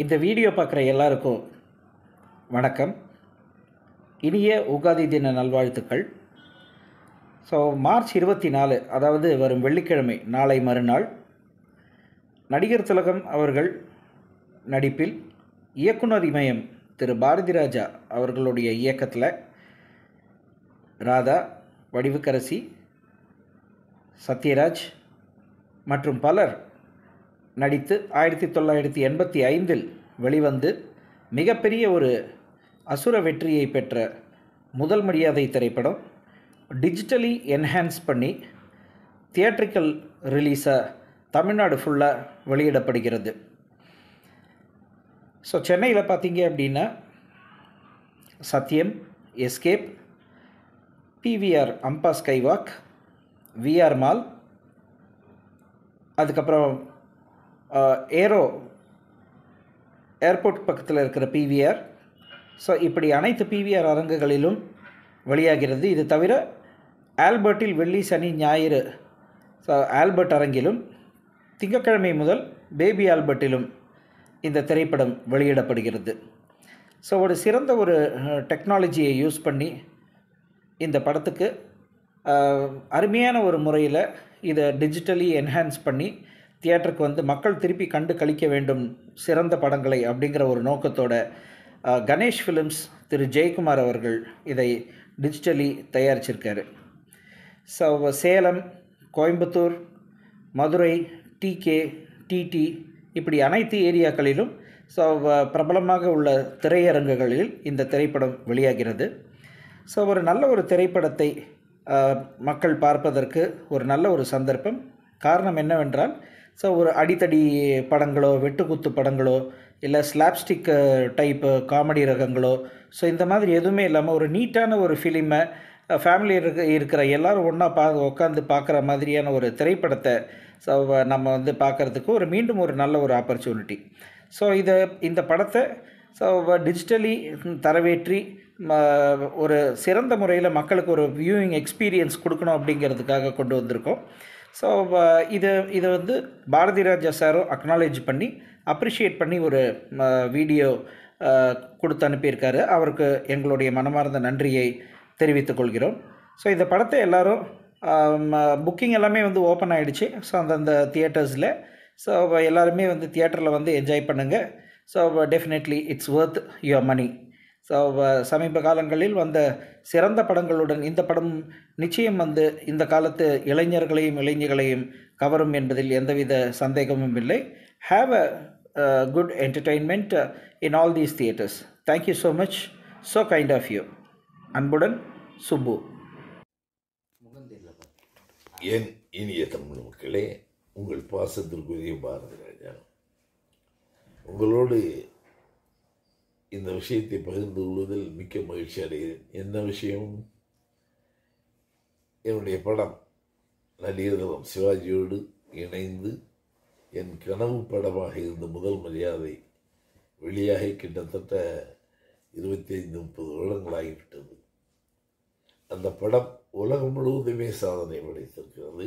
இந்த வீடியோ பார்க்குற எல்லாருக்கும் வணக்கம் இனிய உகாதி தின நல்வாழ்த்துக்கள் ஸோ மார்ச் இருபத்தி நாலு அதாவது வரும் வெள்ளிக்கிழமை நாளை மறுநாள் நடிகர் திலகம் அவர்கள் நடிப்பில் இயக்குனர் இமயம் திரு பாரதி ராஜா அவர்களுடைய இயக்கத்தில் ராதா வடிவுக்கரசி சத்யராஜ் மற்றும் பலர் நடித்து ஆயிரத்தி தொள்ளாயிரத்தி எண்பத்தி ஐந்தில் வெளிவந்து மிகப்பெரிய ஒரு அசுர வெற்றியை பெற்ற முதல் மரியாதை திரைப்படம் டிஜிட்டலி என்ஹான்ஸ் பண்ணி தியேட்ரிக்கல் ரிலீஸாக தமிழ்நாடு ஃபுல்லாக வெளியிடப்படுகிறது ஸோ சென்னையில் பார்த்தீங்க அப்படின்னா Sathyam escape PVR Ampa skywalk VR mall அதுக்கப்புறம் ஏரோ ஏர்போர்ட் பக்கத்தில் இருக்கிற பிவிஆர் ஸோ இப்படி அனைத்து பிவிஆர் அரங்குகளிலும் வெளியாகிறது இது தவிர ஆல்பர்ட்டில் வெள்ளி சனி ஞாயிறு ஸோ ஆல்பர்ட் அரங்கிலும் திங்கட்கிழமை முதல் பேபி ஆல்பர்ட்டிலும் இந்த திரைப்படம் வெளியிடப்படுகிறது ஸோ ஒரு சிறந்த ஒரு டெக்னாலஜியை யூஸ் பண்ணி இந்த படத்துக்கு அருமையான ஒரு முறையில் இதை டிஜிட்டலி என்ஹான்ஸ் பண்ணி தியேட்டருக்கு வந்து மக்கள் திருப்பி கண்டு கழிக்க வேண்டும் சிறந்த படங்களை அப்படிங்கிற ஒரு நோக்கத்தோட கணேஷ் ஃபிலிம்ஸ் திரு ஜெயக்குமார் அவர்கள் இதை டிஜிட்டலி தயாரிச்சிருக்காரு ஸோ சேலம் கோயம்புத்தூர் மதுரை டிகே டிடி இப்படி அனைத்து ஏரியாக்களிலும் ஸோ பிரபலமாக உள்ள திரையரங்குகளில் இந்த திரைப்படம் வெளியாகிறது ஸோ ஒரு நல்ல ஒரு திரைப்படத்தை மக்கள் பார்ப்பதற்கு ஒரு நல்ல ஒரு சந்தர்ப்பம் காரணம் என்னவென்றால் ஸோ ஒரு அடித்தடி படங்களோ வெட்டுக்குத்து படங்களோ இல்லை ஸ்லாப்ஸ்டிக் டைப்பு காமெடி ரகங்களோ ஸோ இந்த மாதிரி எதுவுமே இல்லாமல் ஒரு நீட்டான ஒரு ஃபிலிமை ஃபேமிலி இருக்க இருக்கிற எல்லோரும் ஒன்றா பா உட்காந்து பார்க்குற மாதிரியான ஒரு திரைப்படத்தை ஸோ நம்ம வந்து பார்க்குறதுக்கு ஒரு மீண்டும் ஒரு நல்ல ஒரு ஆப்பர்ச்சுனிட்டி ஸோ இதை இந்த படத்தை ஸோ டிஜிட்டலி தரவேற்றி ஒரு சிறந்த முறையில் மக்களுக்கு ஒரு வியூவிங் எக்ஸ்பீரியன்ஸ் கொடுக்கணும் அப்படிங்கிறதுக்காக கொண்டு வந்திருக்கோம் ஸோ இதை இதை வந்து பாரதி ராஜா சாரும் அக்னாலேஜ் பண்ணி அப்ரிஷியேட் பண்ணி ஒரு வீடியோ கொடுத்து அனுப்பியிருக்காரு அவருக்கு எங்களுடைய மனமார்ந்த நன்றியை தெரிவித்துக் கொள்கிறோம் ஸோ இந்த படத்தை எல்லோரும் புக்கிங் எல்லாமே வந்து ஓப்பன் ஆகிடுச்சு ஸோ அந்தந்த தியேட்டர்ஸில் ஸோ எல்லாருமே வந்து தியேட்டரில் வந்து என்ஜாய் பண்ணுங்கள் so definitely it's worth your money so சமீப காலங்களில் வந்த சிறந்த படங்களுடன் இந்த படம் நிச்சயம் வந்து இந்த காலத்து இளைஞர்களையும் இளைஞர்களையும் கவரும் என்பதில் எந்தவித சந்தேகமும் இல்லை have a good entertainment in all these theatres thank you so much so kind of you அன்புடன் சுப்பு என் இனிய தமிழ் மக்களே உங்கள் பாசத்திற்குரிய பாரதி ராஜா உங்களோடு இந்த விஷயத்தை பகிர்ந்து கொள்வதில் மிக்க மகிழ்ச்சி அடைகிறேன் என்ன விஷயம் என்னுடைய படம் நடிகர்களும் சிவாஜியோடு இணைந்து என் கனவு படமாக இருந்த முதல் மரியாதை வெளியாகி கிட்டத்தட்ட இருபத்தி ஐந்து முப்பது வருடங்களாகிவிட்டது அந்த படம் உலகம் முழுவதுமே சாதனை படைத்திருக்கிறது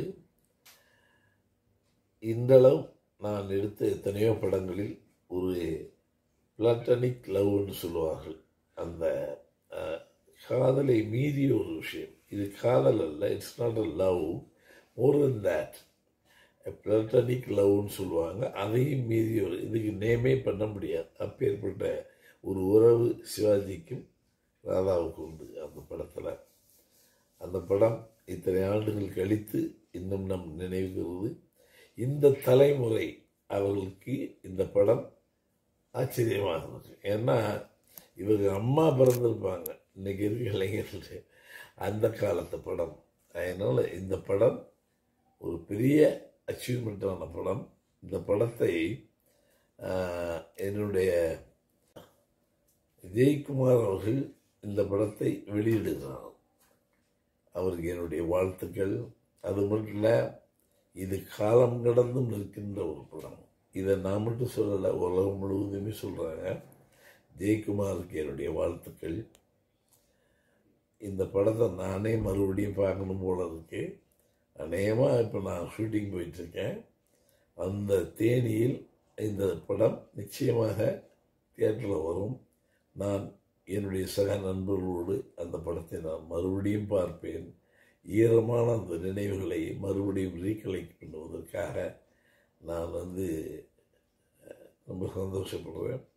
இன்றளவு நான் எடுத்த எத்தனையோ படங்களில் ஒரு பிளாட்டனிக் லவ்னு சொல்லுவார்கள் அந்த காதலை மீறிய ஒரு விஷயம் இது காதல் அல்ல it's not a love more then that platonic லவ்னு சொல்லுவாங்க அதையும் மீறிய ஒரு இதுக்கு நேமே பண்ண முடியாது அப்பேற்பட்ட ஒரு உறவு சிவாஜிக்கும் ராதாவுக்கும் உண்டு அந்த படத்தில் அந்த படம் இத்தனை ஆண்டுகள் கழித்து இன்னும் நம் நினைவுகிறது இந்த தலைமுறை அவர்களுக்கு இந்த படம் ஆச்சரியமாக இருந்துச்சு ஏன்னா இவங்க அம்மா பிறந்திருப்பாங்க இன்னைக்கு இருக்க இளைஞர்கள் அந்த காலத்து படம் அதனால் இந்த படம் ஒரு பெரிய அச்சீவ்மெண்ட்டான படம் இந்த படத்தை என்னுடைய ஜெயக்குமார் அவர்கள் இந்த படத்தை வெளியிடுகிறார் அவருக்கு என்னுடைய வாழ்த்துக்கள் அது மட்டும் இல்லை இது காலம் கடந்தும் நிற்கின்ற ஒரு படம் இதை நான் மட்டும் சொல்லலை உலகம் முழுவதுமே சொல்கிறாங்க ஜெயக்குமாருக்கு என்னுடைய வாழ்த்துக்கள் இந்த படத்தை நானே மறுபடியும் பார்க்கணும் போல இருக்கு அநேகமாக இப்போ நான் ஷூட்டிங் போயிட்டுருக்கேன் அந்த தேனியில் இந்த படம் நிச்சயமாக தியேட்டரில் வரும் நான் என்னுடைய சக நண்பர்களோடு அந்த படத்தை நான் மறுபடியும் பார்ப்பேன் ஈரமான அந்த நினைவுகளை மறுபடியும் ரீகலெக்ட் பண்ணுவதற்காக நான் வந்து அஹ், ரொம்ப சந்தோஷப்படுறேன்